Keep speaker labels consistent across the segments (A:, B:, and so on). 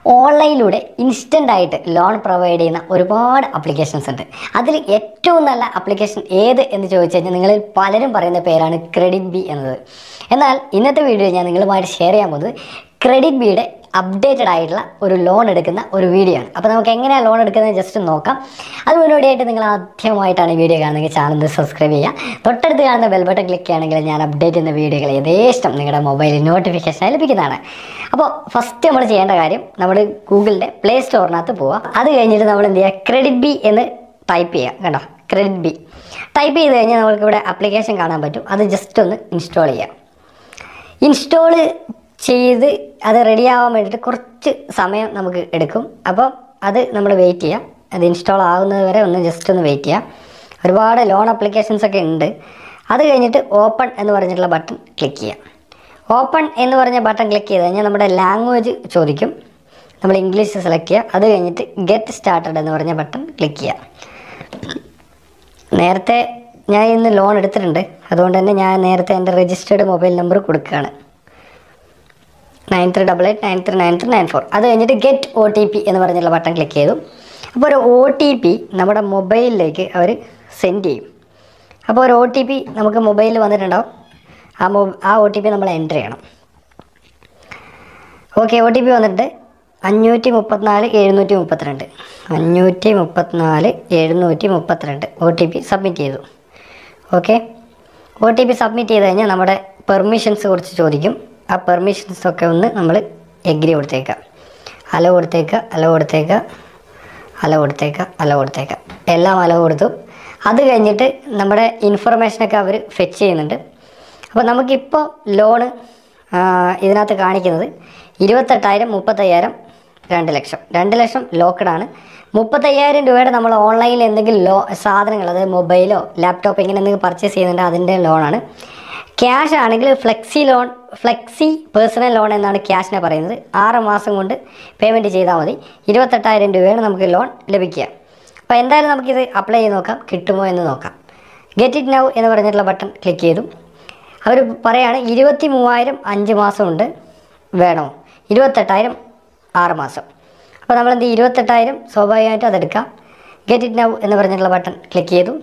A: ഓൺലൈനിലൂടെ ഇൻസ്റ്റൻ്റ് ആയിട്ട് loan provide ചെയ്യുന്ന ഒരുപാട് അപ്ലിക്കേഷൻസ് ഉണ്ട് അതിൽ ഏറ്റവും നല്ല അപ്ലിക്കേഷൻ ഏത് എന്ന് ചോദിച്ചു കഴിഞ്ഞാൽ നിങ്ങളിൽ പലരും പറയുന്ന പേരാണ് ക്രെഡിറ്റ് ബി എന്നത് എന്നാൽ ഇന്നത്തെ വീഡിയോ ഞാൻ നിങ്ങളുമായിട്ട് ഷെയർ ചെയ്യാൻ പോകുന്നത് ക്രെഡിറ്റ് ബിയുടെ അപ്ഡേറ്റഡ് ആയിട്ടുള്ള ഒരു ലോൺ എടുക്കുന്ന ഒരു വീഡിയോ ആണ് അപ്പോൾ നമുക്ക് എങ്ങനെയാണ് ലോൺ എടുക്കുന്നത് ജസ്റ്റ് നോക്കാം അത് മുന്നോടിയായിട്ട് നിങ്ങൾ ആദ്യമായിട്ടാണ് ഈ വീഡിയോ കാണുന്നെങ്കിൽ ചാനൽ സബ്സ്ക്രൈബ് ചെയ്യുക തൊട്ടടുത്ത് കാണുന്ന ബെൽ ബട്ടൺ ക്ലിക്ക് ചെയ്യുകയാണെങ്കിൽ ഞാൻ അപ്ഡേറ്റ് ചെയ്യുന്ന വീഡിയോകൾ യഥേഷ്ടം നിങ്ങളുടെ മൊബൈലിൽ നോട്ടിഫിക്കേഷൻ ലഭിക്കുന്നതാണ് അപ്പോൾ ഫസ്റ്റ് നമ്മൾ ചെയ്യേണ്ട കാര്യം നമ്മൾ ഗൂഗിളിൻ്റെ പ്ലേ സ്റ്റോറിനകത്ത് പോവുക അത് കഴിഞ്ഞിട്ട് നമ്മൾ എന്ത് ചെയ്യുക ക്രെഡിറ്റ് ബി എന്ന് ടൈപ്പ് ചെയ്യുക കണ്ടോ ക്രെഡിറ്റ് ബി ടൈപ്പ് ചെയ്ത് കഴിഞ്ഞാൽ നമുക്ക് ഇവിടെ ആപ്ലിക്കേഷൻ കാണാൻ പറ്റും അത് ജസ്റ്റ് ഒന്ന് ഇൻസ്റ്റാൾ ചെയ്യാം ഇൻസ്റ്റാൾ ചെയ്ത് അത് റെഡി ആവാൻ വേണ്ടിയിട്ട് കുറച്ച് സമയം നമുക്ക് എടുക്കും അപ്പോൾ അത് നമ്മൾ വെയിറ്റ് ചെയ്യാം അത് ഇൻസ്റ്റാൾ ആകുന്നത് വരെ ഒന്ന് ജസ്റ്റ് ഒന്ന് വെയിറ്റ് ചെയ്യാം ഒരുപാട് ലോൺ അപ്ലിക്കേഷൻസ് ഒക്കെ ഉണ്ട് അത് കഴിഞ്ഞിട്ട് ഓപ്പൺ എന്ന് പറഞ്ഞിട്ടുള്ള ബട്ടൺ ക്ലിക്ക് ചെയ്യാം ഓപ്പൺ എന്ന് പറഞ്ഞ ബട്ടൺ ക്ലിക്ക് ചെയ്ത് കഴിഞ്ഞാൽ നമ്മുടെ ലാംഗ്വേജ് ചോദിക്കും നമ്മൾ ഇംഗ്ലീഷ് സെലക്ട് ചെയ്യുക അത് കഴിഞ്ഞിട്ട് ഗെറ്റ് സ്റ്റാർട്ടഡ് എന്ന് പറഞ്ഞ ബട്ടൺ ക്ലിക്ക് ചെയ്യുക നേരത്തെ ഞാൻ ഇന്ന് ലോൺ എടുത്തിട്ടുണ്ട് അതുകൊണ്ട് തന്നെ ഞാൻ നേരത്തെ എൻ്റെ രജിസ്റ്റേർഡ് മൊബൈൽ നമ്പർ കൊടുക്കുകയാണ് nine three double eight nine three nine three nine four അത് കഴിഞ്ഞിട്ട് ഗെറ്റ് ഒ ടി പി എന്ന് പറഞ്ഞുള്ള ബട്ടൺ ക്ലിക്ക് ചെയ്തു അപ്പോൾ ഒരു ഒ ടി പി നമ്മുടെ മൊബൈലിലേക്ക് അവർ സെൻഡ് ചെയ്യും അപ്പോൾ ഒരു ഒ ടി പി നമുക്ക് മൊബൈലിൽ വന്നിട്ടുണ്ടാവും ആ മൊ ആ ഒ ടി പി നമ്മൾ എൻ്റർ ചെയ്യണം ഓക്കെ ഒ ടി പി വന്നിട്ട് അഞ്ഞൂറ്റി മുപ്പത്തിനാല് എഴുന്നൂറ്റി മുപ്പത്തിരണ്ട് അഞ്ഞൂറ്റി മുപ്പത്തിനാല് എഴുന്നൂറ്റി മുപ്പത്തിരണ്ട് ഒ ടി പി സബ്മിറ്റ് ചെയ്തു okay O T P submit ചെയ്ത് കഴിഞ്ഞാൽ നമ്മുടെ പെർമിഷൻസ് കുറിച്ച് ചോദിക്കും ആ പെർമിഷൻസ് ഒക്കെ ഒന്ന് നമ്മൾ എഗ്രി കൊടുത്തേക്കാം അലോ കൊടുത്തേക്കുക അലോ കൊടുത്തേക്കുക അലോ കൊടുത്തേക്കുക അലോ കൊടുത്തേക്കുക എല്ലാം അലോ കൊടുത്തു അത് കഴിഞ്ഞിട്ട് നമ്മുടെ ഇൻഫർമേഷനൊക്കെ അവർ ഫെച്ച് ചെയ്യുന്നുണ്ട് അപ്പോൾ നമുക്കിപ്പോൾ ലോണ് ഇതിനകത്ത് കാണിക്കുന്നത് ഇരുപത്തെട്ടായിരം മുപ്പത്തയ്യായിരം രണ്ട് ലക്ഷം രണ്ട് ലക്ഷം ലോക്കഡാണ് മുപ്പത്തയ്യായിരം രൂപയുടെ നമ്മൾ ഓൺലൈനിൽ എന്തെങ്കിലും ലോ സാധനങ്ങൾ അതായത് മൊബൈലോ ലാപ്ടോപ്പ് ഇങ്ങനെ എന്തെങ്കിലും പർച്ചേസ് ചെയ്യുന്നുണ്ട് അതിൻ്റെ ലോണാണ് ക്യാഷ് ആണെങ്കിൽ flexi loan flexi personal loan എന്നാണ് ക്യാഷിനെ പറയുന്നത് ആറ് മാസം കൊണ്ട് പേയ്മെൻറ്റ് ചെയ്താൽ മതി ഇരുപത്തെട്ടായിരം രൂപയാണ് നമുക്ക് ലോൺ ലഭിക്കുക അപ്പോൾ എന്തായാലും നമുക്കിത് അപ്ലൈ ചെയ്ത് നോക്കാം കിട്ടുമോ എന്ന് നോക്കാം ഗെറ്റ് ഇറ്റ് നൗ എന്ന് പറഞ്ഞിട്ടുള്ള ബട്ടൺ ക്ലിക്ക് ചെയ്തു അവർ പറയാണ് ഇരുപത്തി മൂവായിരം അഞ്ച് മാസമുണ്ട് വേണോ ഇരുപത്തെട്ടായിരം ആറ് മാസം അപ്പോൾ നമ്മൾ എന്ത് ചെയ്യും? ഇരുപത്തെട്ടായിരം സ്വാഭാവികമായിട്ടും അതെടുക്കാം ഗെറ്റ് ഇറ്റ് നൗ എന്ന് പറഞ്ഞിട്ടുള്ള ബട്ടൺ ക്ലിക്ക് ചെയ്തു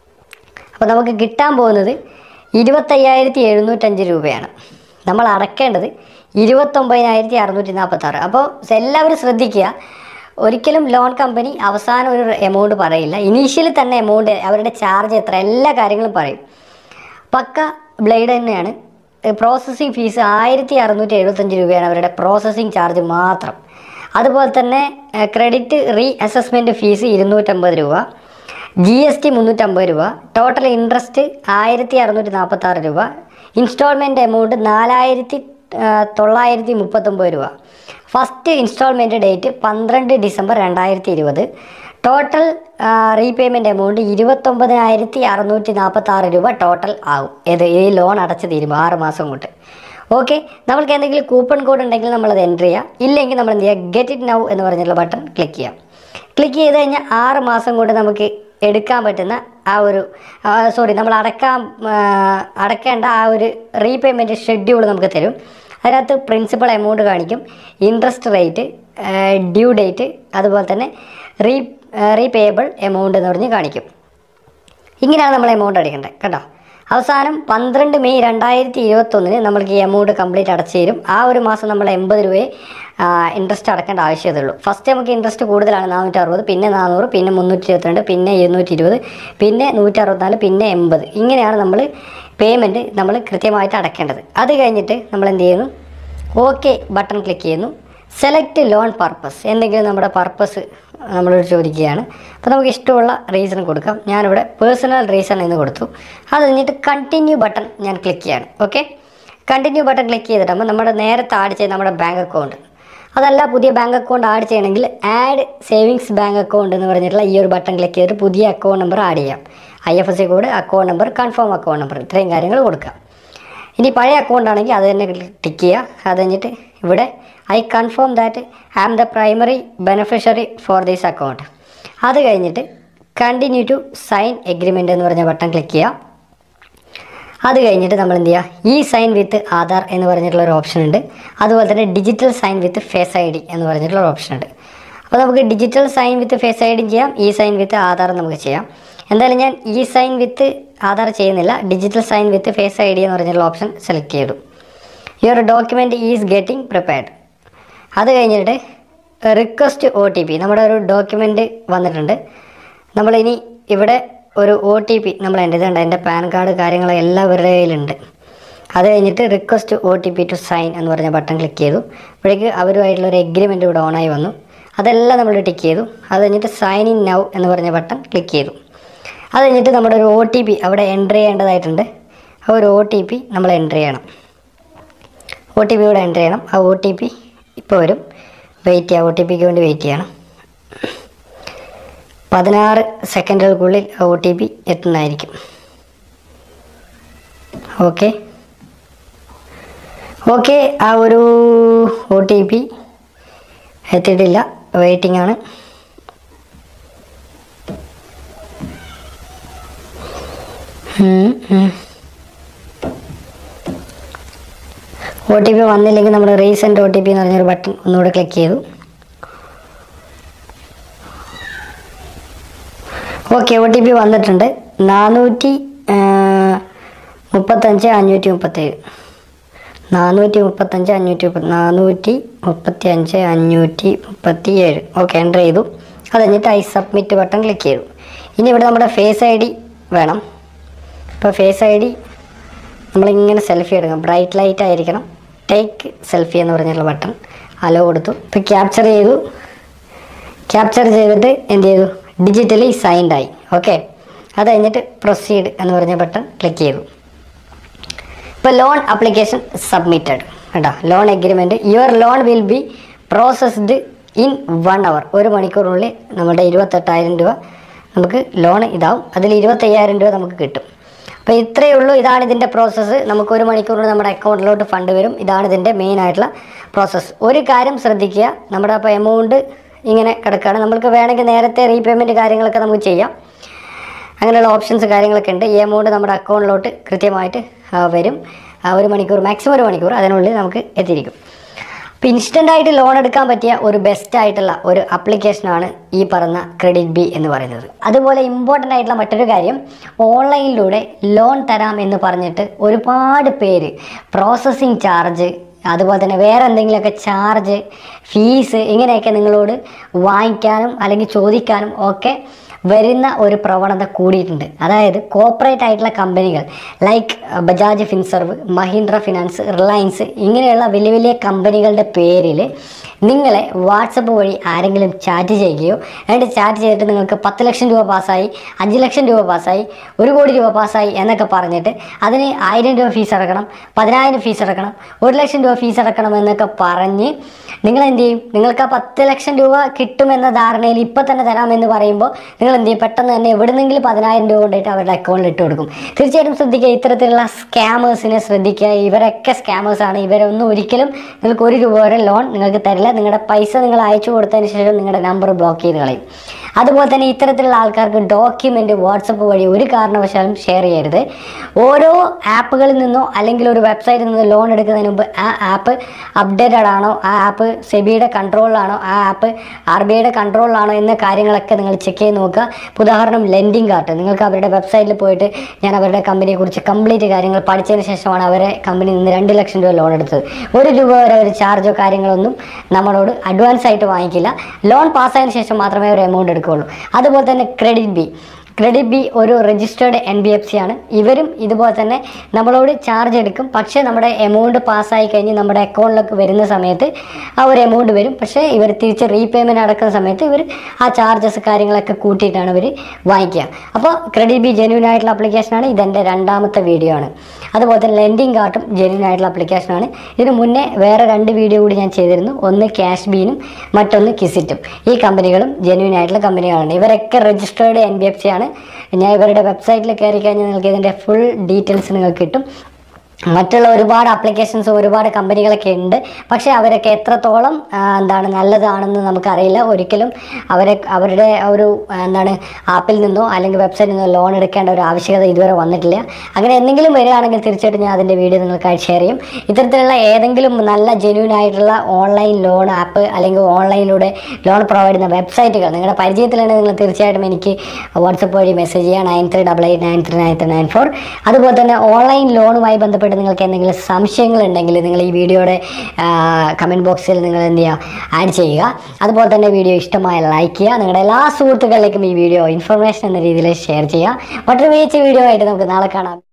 A: അപ്പോൾ നമുക്ക് കിട്ടാൻ പോകുന്നത് ഇരുപത്തയ്യായിരത്തി എഴുന്നൂറ്റഞ്ച് രൂപയാണ് നമ്മൾ അടക്കേണ്ടത് ഇരുപത്തൊമ്പതിനായിരത്തി അറുന്നൂറ്റി നാൽപ്പത്താറ് അപ്പോൾ എല്ലാവരും ശ്രദ്ധിക്കുക ഒരിക്കലും ലോൺ കമ്പനി അവസാനം ഒരു എമൗണ്ട് പറയില്ല ഇനീഷ്യലി തന്നെ എമൗണ്ട് അവരുടെ ചാർജ് എത്ര എല്ലാ കാര്യങ്ങളും പറയും പക്ക ബ്ലേഡ് തന്നെയാണ് പ്രോസസ്സിങ് ഫീസ് ആയിരത്തി അറുന്നൂറ്റി എഴുപത്തഞ്ച് രൂപയാണ് അവരുടെ പ്രോസസ്സിങ് ചാർജ് മാത്രം അതുപോലെ തന്നെ ക്രെഡിറ്റ് റീ അസസ്മെൻറ്റ് ഫീസ് ഇരുന്നൂറ്റമ്പത് രൂപ ജി എസ് ടി മുന്നൂറ്റമ്പത് രൂപ ടോട്ടൽ ഇൻട്രസ്റ്റ് ആയിരത്തി അറുന്നൂറ്റി നാൽപ്പത്താറ് രൂപ ഇൻസ്റ്റാൾമെൻറ്റ് എമൗണ്ട് നാലായിരത്തി തൊള്ളായിരത്തി മുപ്പത്തൊമ്പത് രൂപ ഫസ്റ്റ് ഇൻസ്റ്റാൾമെൻറ്റ് ഡേറ്റ് പന്ത്രണ്ട് ഡിസംബർ രണ്ടായിരത്തി ഇരുപത് ടോട്ടൽ റീപേയ്മെൻറ്റ് എമൗണ്ട് ഇരുപത്തൊമ്പതിനായിരത്തി അറുന്നൂറ്റി നാൽപ്പത്താറ് രൂപ ടോട്ടൽ ആവും ഏത് ഈ ലോൺ അടച്ച് തീരുമ്പോൾ ആറ് മാസം കൊണ്ട് ഓക്കെ നമ്മൾക്ക് എന്തെങ്കിലും കൂപ്പൺ കോഡ് ഉണ്ടെങ്കിൽ നമ്മളത് എൻ്റർ ചെയ്യുക ഇല്ലെങ്കിൽ നമ്മൾ എന്ത് ചെയ്യുക ഗെറ്റ് ഇറ്റ് നൗ എന്ന് പറഞ്ഞിട്ടുള്ള ബട്ടൺ ക്ലിക്ക് ചെയ്യാം ക്ലിക്ക് ചെയ്ത് കഴിഞ്ഞാൽ ആറ് മാസം കൊണ്ട് നമുക്ക് എടുക്കാൻ പറ്റുന്ന ആ ഒരു സോറി നമ്മൾ അടക്കാൻ ആ, അടക്കേണ്ട ആ ഒരു റീപേയ്മെൻറ്റ് ഷെഡ്യൂൾ നമുക്ക് തരും അതിനകത്ത് പ്രിൻസിപ്പൽ എമൗണ്ട് കാണിക്കും ഇൻട്രസ്റ്റ് റേറ്റ് ഡ്യൂ ഡേറ്റ് അതുപോലെ തന്നെ റീ റീപേയബിൾ എമൗണ്ട് എന്ന് പറഞ്ഞ് കാണിക്കും ഇങ്ങനെയാണ് നമ്മൾ എമൗണ്ട് അടയ്ക്കേണ്ടത് കേട്ടോ അവസാനം പന്ത്രണ്ട് മെയ് രണ്ടായിരത്തി ഇരുപത്തൊന്നിന് നമ്മൾക്ക് ഈ എമൗണ്ട് കംപ്ലീറ്റ് അടച്ചു തരും ആ ഒരു മാസം നമ്മൾ എൺപത് രൂപയെ ഇൻട്രസ്റ്റ് അടക്കേണ്ട ആവശ്യമുള്ളൂ ഫസ്റ്റ് നമുക്ക് ഇൻട്രസ്റ്റ് കൂടുതലാണ് നാനൂറ്റി അറുപത് പിന്നെ നാനൂറ് പിന്നെ മുന്നൂറ്റി ഇരുപത്തിരണ്ട് പിന്നെ ഇരുന്നൂറ്റി ഇരുപത് പിന്നെ നൂറ്റി അറുപത്തിനാല് പിന്നെ എൺപത് ഇങ്ങനെയാണ് നമ്മൾ പേയ്മെൻറ്റ് നമ്മൾ കൃത്യമായിട്ട് അടക്കേണ്ടത് അത് കഴിഞ്ഞിട്ട് നമ്മൾ എന്ത് ചെയ്യുന്നു ഓക്കെ ബട്ടൺ ക്ലിക്ക് ചെയ്യുന്നു സെലക്ട് ലോൺ പർപ്പസ് എന്തെങ്കിലും നമ്മുടെ പർപ്പസ് നമ്മളോട് ചോദിക്കുകയാണ് അപ്പോൾ നമുക്ക് ഇഷ്ടമുള്ള റീസൺ കൊടുക്കാം ഞാനിവിടെ പേഴ്സണൽ റീസൺ എന്ന് കൊടുത്തു അത് കഴിഞ്ഞിട്ട് കണ്ടിന്യൂ ബട്ടൺ ഞാൻ ക്ലിക്ക് ചെയ്യാണ് ഓക്കെ കണ്ടിന്യൂ ബട്ടൺ ക്ലിക്ക് ചെയ്തിട്ടാകുമ്പോൾ നമ്മുടെ നേരത്തെ ആഡ് ചെയ്ത നമ്മുടെ ബാങ്ക് അക്കൗണ്ട് അതല്ല പുതിയ ബാങ്ക് അക്കൗണ്ട് ആഡ് ചെയ്യണമെങ്കിൽ ആഡ് സേവിങ്സ് ബാങ്ക് അക്കൗണ്ട് എന്ന് പറഞ്ഞിട്ടുള്ള ഈ ഒരു ബട്ടൺ ക്ലിക്ക് ചെയ്തിട്ട് പുതിയ അക്കൗണ്ട് നമ്പർ ആഡ് ചെയ്യാം I F S C code account number confirm account number ഇത്രയും കാര്യങ്ങൾ കൊടുക്കാം ഇനി പഴയ അക്കൗണ്ട് ആണെങ്കിൽ അത് തന്നെ ടിക്ക് ചെയ്യുക അത് കഴിഞ്ഞിട്ട് ഇവിടെ I confirm that I am the primary beneficiary for this account അത് കഴിഞ്ഞിട്ട് കണ്ടിന്യൂ ടു സൈൻ എഗ്രിമെൻ്റ് എന്ന് പറഞ്ഞ ബട്ടൺ ക്ലിക്ക് ചെയ്യുക അത് കഴിഞ്ഞിട്ട് നമ്മൾ എന്ത് ചെയ്യുക ഈ സൈൻ വിത്ത് ആധാർ എന്ന് പറഞ്ഞിട്ടുള്ള ഒരു ഓപ്ഷൻ ഉണ്ട് അതുപോലെ തന്നെ digital sign with face I D എന്ന് പറഞ്ഞിട്ടുള്ള ഒരു ഓപ്ഷൻ ഉണ്ട് അപ്പോൾ നമുക്ക് digital sign with face I D ചെയ്യാം ഈ സൈൻ വിത്ത് ആധാർ നമുക്ക് ചെയ്യാം എന്തായാലും ഞാൻ ഈ സൈൻ വിത്ത് ആധാർ ചെയ്യുന്നില്ല digital sign with face I D എന്ന് പറഞ്ഞിട്ടുള്ള ഓപ്ഷൻ സെലക്ട് ചെയ്തു your document is getting prepared അത് കഴിഞ്ഞിട്ട് റിക്വസ്റ്റ് ഒ ടി പി നമ്മുടെ ഒരു ഡോക്യുമെൻ്റ് വന്നിട്ടുണ്ട് നമ്മളിനി ഇവിടെ ഒരു ഒ ടി പി നമ്മൾ എൻ്റെ ഇതുണ്ട് എൻ്റെ പാൻ കാർഡ് കാര്യങ്ങൾ എല്ലാവരുടെ കയ്യിലുണ്ട് അത് കഴിഞ്ഞിട്ട് request O T P to sign എന്ന് പറഞ്ഞ ബട്ടൺ ക്ലിക്ക് ചെയ്തു അപ്പോഴേക്ക് അവരുമായിട്ടുള്ള ഒരു എഗ്രിമെൻ്റ് ഇവിടെ ഓണായി വന്നു അതെല്ലാം നമ്മൾ ടിക്ക് ചെയ്തു അത് കഴിഞ്ഞിട്ട് സൈൻ ഇൻ നൗ എന്ന് പറഞ്ഞ ബട്ടൺ ക്ലിക്ക് ചെയ്തു അത് കഴിഞ്ഞിട്ട് നമ്മുടെ ഒരു ഒ ടി പി അവിടെ എൻ്റർ ചെയ്യേണ്ടതായിട്ടുണ്ട് ആ ഒരു ഒ ടി പി നമ്മൾ എൻ്റർ ചെയ്യണം ഒ ടി പി ഇവിടെ എൻ്റർ ചെയ്യണം ആ ഒ ടി പി ഇപ്പോൾ വരും വെയിറ്റ് ചെയ്യുക ഒ ടി പിക്ക് വേണ്ടി വെയിറ്റ് ചെയ്യണം പതിനാറ് സെക്കൻഡുകൾക്കുള്ളിൽ ആ ഒ ടി പി എത്തുന്നതായിരിക്കും ഓക്കെ ഓക്കെ ആ ഒരു ഒ ടി പി എത്തിയിട്ടില്ല വെയിറ്റിംഗ് ആണ് ഒ ടി പി വന്നില്ലെങ്കിൽ നമ്മൾ റീസെൻറ്റ് ഒ ടി പി എന്ന് പറഞ്ഞൊരു ബട്ടൺ ഒന്നുകൂടെ ക്ലിക്ക് ചെയ്തു ഓക്കെ ഒ ടി പി വന്നിട്ടുണ്ട് നാനൂറ്റി മുപ്പത്തഞ്ച് അഞ്ഞൂറ്റി മുപ്പത്തേഴ് നാനൂറ്റി മുപ്പത്തഞ്ച് അഞ്ഞൂറ്റി മുപ്പത്തി നാനൂറ്റി മുപ്പത്തി അഞ്ച് അഞ്ഞൂറ്റി മുപ്പത്തി ഏഴ് ഓക്കെ എൻ്റർ ചെയ്തു അത് കഴിഞ്ഞിട്ട് ഐ സബ്മിറ്റ് ബട്ടൺ ക്ലിക്ക് ചെയ്തു ഇനി ഇവിടെ നമ്മുടെ ഫേസ് ഐ ഡി വേണം ഇപ്പോൾ ഫേസ് ഐ ഡി നമ്മളിങ്ങനെ സെൽഫി എടുക്കണം ബ്രൈറ്റ് ലൈറ്റ് ആയിരിക്കണം ടേക്ക് സെൽഫി എന്ന് പറഞ്ഞിട്ടുള്ള ബട്ടൺ അലോ കൊടുത്തു ഇപ്പോൾ ക്യാപ്ചർ ചെയ്തു ക്യാപ്ചർ ചെയ്തിട്ട് എന്ത് ചെയ്തു ഡിജിറ്റലി സൈൻഡ് ആയി ഓക്കെ അത് കഴിഞ്ഞിട്ട് പ്രൊസീഡ് എന്ന് പറഞ്ഞ ബട്ടൺ ക്ലിക്ക് ചെയ്തു ഇപ്പോൾ ലോൺ അപ്ലിക്കേഷൻ സബ്മിറ്റഡ് കേട്ടോ loan agreement your loan will be processed in one hour ഒരു മണിക്കൂറിനുള്ളിൽ നമ്മുടെ ഇരുപത്തെട്ടായിരം രൂപ നമുക്ക് ലോൺ ഇതാവും അതിൽ ഇരുപത്തയ്യായിരം രൂപ നമുക്ക് കിട്ടും അപ്പോൾ ഇത്രയേ ഉള്ളൂ ഇതാണ് ഇതിൻ്റെ പ്രോസസ്സ് നമുക്ക് ഒരു മണിക്കൂറിന് നമ്മുടെ അക്കൗണ്ടിലോട്ട് ഫണ്ട് വരും ഇതാണ് ഇതിൻ്റെ മെയിൻ ആയിട്ടുള്ള പ്രോസസ്സ് ഒരു കാര്യം ശ്രദ്ധിക്കുക നമ്മുടെ അപ്പോൾ എമൗണ്ട് ഇങ്ങനെ കിടക്കുകയാണ് നമ്മൾക്ക് വേണമെങ്കിൽ നേരത്തെ റീപേയ്മെൻറ്റ് കാര്യങ്ങളൊക്കെ നമുക്ക് ചെയ്യാം അങ്ങനെയുള്ള ഓപ്ഷൻസ് കാര്യങ്ങളൊക്കെ ഉണ്ട് ഈ എമൗണ്ട് നമ്മുടെ അക്കൗണ്ടിലോട്ട് കൃത്യമായിട്ട് ആ, വരും ആ, ഒരു മണിക്കൂർ മാക്സിമം ഒരു മണിക്കൂർ അതിനുള്ളിൽ നമുക്ക് എത്തിയിരിക്കും അപ്പോൾ ഇൻസ്റ്റൻ്റ് ആയിട്ട് ലോൺ എടുക്കാൻ പറ്റിയ ഒരു ബെസ്റ്റ് ആയിട്ടുള്ള ഒരു ആപ്ലിക്കേഷനാണ് ഈ പറഞ്ഞ ക്രെഡിറ്റ് ബി എന്ന് പറയുന്നത് അതുപോലെ ഇമ്പോർട്ടൻ്റ് ആയിട്ടുള്ള മറ്റൊരു കാര്യം ഓൺലൈനിലൂടെ ലോൺ തരാം എന്ന് പറഞ്ഞിട്ട് ഒരുപാട് പേര് പ്രോസസ്സിങ് ചാർജ് അതുപോലെ തന്നെ വേറെ എന്തെങ്കിലുമൊക്കെ ചാർജ് ഫീസ് ഇങ്ങനെയൊക്കെ നിങ്ങളോട് വാങ്ങിക്കാനും അല്ലെങ്കിൽ ചോദിക്കാനും ഒക്കെ വരുന്ന ഒരു പ്രവണത കൂടിയിട്ടുണ്ട് അതായത് കോർപ്പറേറ്റ് ആയിട്ടുള്ള കമ്പനികൾ ലൈക്ക് ബജാജ് ഫിൻസർവ് മഹീന്ദ്ര ഫിനാൻസ് റിലയൻസ് ഇങ്ങനെയുള്ള വലിയ വലിയ കമ്പനികളുടെ പേരിൽ നിങ്ങളെ വാട്സപ്പ് വഴി ആരെങ്കിലും ചാറ്റ് ചെയ്യുകയോ എന്നിട്ട് ചാറ്റ് ചെയ്തിട്ട് നിങ്ങൾക്ക് പത്ത് ലക്ഷം രൂപ പാസ്സായി അഞ്ച് ലക്ഷം രൂപ പാസ്സായി ഒരു കോടി രൂപ പാസ്സായി എന്നൊക്കെ പറഞ്ഞിട്ട് അതിന് ആയിരം രൂപ ഫീസ് അടക്കണം പതിനായിരം ഫീസ് അടക്കണം ഒരു ലക്ഷം രൂപ ഫീസ് അടക്കണം എന്നൊക്കെ പറഞ്ഞ് നിങ്ങൾ എന്ത് ചെയ്യും നിങ്ങൾക്ക് ആ പത്ത് ലക്ഷം രൂപ കിട്ടുമെന്ന ധാരണയിൽ ഇപ്പം തന്നെ തരാമെന്ന് പറയുമ്പോൾ നിങ്ങൾ എന്ത് ചെയ്യും പെട്ടെന്ന് തന്നെ എവിടുന്നെങ്കിലും പതിനായിരം രൂപ കൊണ്ടിട്ട് അവരുടെ അക്കൗണ്ടിൽ ഇട്ട് കൊടുക്കും തീർച്ചയായിട്ടും ശ്രദ്ധിക്കുക ഇത്തരത്തിലുള്ള സ്കാമേഴ്സിനെ ശ്രദ്ധിക്കുക ഇവരൊക്കെ സ്കാമേഴ്സ് ആണ് ഇവരൊന്നും ഒരിക്കലും നിങ്ങൾക്ക് ഒരു രൂപ വരെ ലോൺ നിങ്ങൾക്ക് തരില്ല നിങ്ങളുടെ പൈസ നിങ്ങൾ അയച്ചു കൊടുത്തതിന് ശേഷം നിങ്ങളുടെ നമ്പർ ബ്ലോക്ക് ചെയ്ത് കളയും അതുപോലെ തന്നെ ഇത്തരത്തിലുള്ള ആൾക്കാർക്ക് ഡോക്യുമെൻ്റ് വാട്സപ്പ് വഴി ഒരു കാരണവശാലും ഷെയർ ചെയ്യരുത് ഓരോ ആപ്പുകളിൽ നിന്നോ അല്ലെങ്കിൽ ഒരു വെബ്സൈറ്റിൽ നിന്നോ ലോൺ എടുക്കുന്നതിന് മുമ്പ് ആ ആപ്പ് അപ്ഡേറ്റഡ് ആണോ ആ ആപ്പ് സെബിയുടെ കൺട്രോളിലാണോ ആ ആപ്പ് ആർ ബി ഐയുടെ കൺട്രോളിലാണോ എന്ന കാര്യങ്ങളൊക്കെ നിങ്ങൾ ചെക്ക് ചെയ്ത് നോക്കുക ഇപ്പോൾ ഉദാഹരണം ലെൻഡിങ് കാർട്ട് നിങ്ങൾക്ക് അവരുടെ വെബ്സൈറ്റിൽ പോയിട്ട് ഞാൻ അവരുടെ കമ്പനിയെ കുറിച്ച് കംപ്ലീറ്റ് കാര്യങ്ങൾ പഠിച്ചതിന് ശേഷമാണ് അവരെ കമ്പനിയിൽ നിന്ന് രണ്ട് ലക്ഷം രൂപ ലോൺ എടുത്തത് ഒരു രൂപ വരെ ഒരു ചാർജോ കാര്യങ്ങളൊന്നും നമ്മളോട് അഡ്വാൻസ് ആയിട്ട് വാങ്ങിക്കില്ല ലോൺ പാസ്സായതിനു ശേഷം മാത്രമേ ഒരു എമൗണ്ട് എടുക്കുകയുള്ളൂ അതുപോലെ തന്നെ ക്രെഡിറ്റ് ബി ക്രെഡിറ്റ് ബി ഒരു registered N B F C ആണ് ഇവരും ഇതുപോലെ തന്നെ നമ്മളോട് ചാർജ് എടുക്കും പക്ഷേ നമ്മുടെ എമൗണ്ട് പാസ്സായി കഴിഞ്ഞ് നമ്മുടെ അക്കൗണ്ടിലേക്ക് വരുന്ന സമയത്ത് ആ ഒരു എമൗണ്ട് വരും പക്ഷേ ഇവർ തിരിച്ച് റീപേയ്മെൻറ്റ് അടക്കുന്ന സമയത്ത് ഇവർ ആ ചാർജസ് കാര്യങ്ങളൊക്കെ കൂട്ടിയിട്ടാണ് ഇവർ വാങ്ങിക്കുക അപ്പോൾ ക്രെഡിറ്റ് ബി ജെന്യൂൻ ആയിട്ടുള്ള ആപ്ലിക്കേഷനാണ് ഇതെൻ്റെ രണ്ടാമത്തെ വീഡിയോ ആണ് അതുപോലെ തന്നെ ലെൻഡിങ് കാർട്ടും ജെന്യൂൻ ആയിട്ടുള്ള ആപ്ലിക്കേഷനാണ് ഇതിന് മുന്നേ വേറെ രണ്ട് വീഡിയോ കൂടി ഞാൻ ചെയ്തിരുന്നു ഒന്ന് ക്യാഷ് ബീനും മറ്റൊന്ന് കിസിറ്റും ഈ കമ്പനികളും ജെന്യൂൻ ആയിട്ടുള്ള കമ്പനികളാണ് ഇവരൊക്കെ registered N B F C ആണ് ഞാൻ ഇവരുടെ വെബ്സൈറ്റിൽ കയറി കഴിഞ്ഞാൽ നിങ്ങൾക്ക് ഇതിൻ്റെ ഫുൾ ഡീറ്റെയിൽസ് നിങ്ങൾക്ക് കിട്ടും മറ്റുള്ള ഒരുപാട് ആപ്ലിക്കേഷൻസ് ഒരുപാട് കമ്പനികളൊക്കെ ഉണ്ട് പക്ഷേ അവരൊക്കെ എത്രത്തോളം ആ, എന്താണ് നല്ലതാണെന്ന് നമുക്കറിയില്ല ഒരിക്കലും അവരെ അവരുടെ ഒരു ആ, എന്താണ് ആപ്പിൽ നിന്നോ അല്ലെങ്കിൽ വെബ്സൈറ്റിൽ നിന്നോ ലോൺ എടുക്കേണ്ട ഒരു ആവശ്യകത ഇതുവരെ വന്നിട്ടില്ല അങ്ങനെ എന്തെങ്കിലും വരികയാണെങ്കിൽ തീർച്ചയായിട്ടും ഞാൻ അതിൻ്റെ വീഡിയോ നിങ്ങൾക്കായി ഷെയർ ചെയ്യും ഇത്തരത്തിലുള്ള ഏതെങ്കിലും നല്ല ജെന്യൂൻ ആയിട്ടുള്ള ഓൺലൈൻ ലോൺ ആപ്പ് അല്ലെങ്കിൽ ഓൺലൈനിലൂടെ ലോൺ പ്രൊവൈഡ് ചെയ്യുന്ന വെബ്സൈറ്റുകൾ നിങ്ങളുടെ പരിചയത്തിലാണെങ്കിൽ നിങ്ങൾ തീർച്ചയായിട്ടും എനിക്ക് വാട്സപ്പ് വഴി മെസ്സേജ് ചെയ്യുക nine three double eight nine three nine three nine four അതുപോലെ തന്നെ ഓൺലൈൻ ലോണുമായി ബന്ധപ്പെട്ട് നിങ്ങൾക്ക് എന്തെങ്കിലും സംശയങ്ങൾ ഉണ്ടെങ്കിൽ നിങ്ങൾ ഈ വീഡിയോയുടെ കമൻറ്റ് ബോക്സിൽ നിങ്ങൾ എന്ത് ചെയ്യുക ആഡ് ചെയ്യുക അതുപോലെ തന്നെ വീഡിയോ ഇഷ്ടമായ ലൈക്ക് ചെയ്യുക നിങ്ങളുടെ എല്ലാ സുഹൃത്തുക്കളിലേക്കും ഈ വീഡിയോ ഇൻഫർമേഷൻ എന്ന രീതിയിൽ ഷെയർ ചെയ്യുക മറ്റൊരു മികച്ച വീഡിയോ ആയിട്ട് നമുക്ക് നാളെ കാണാം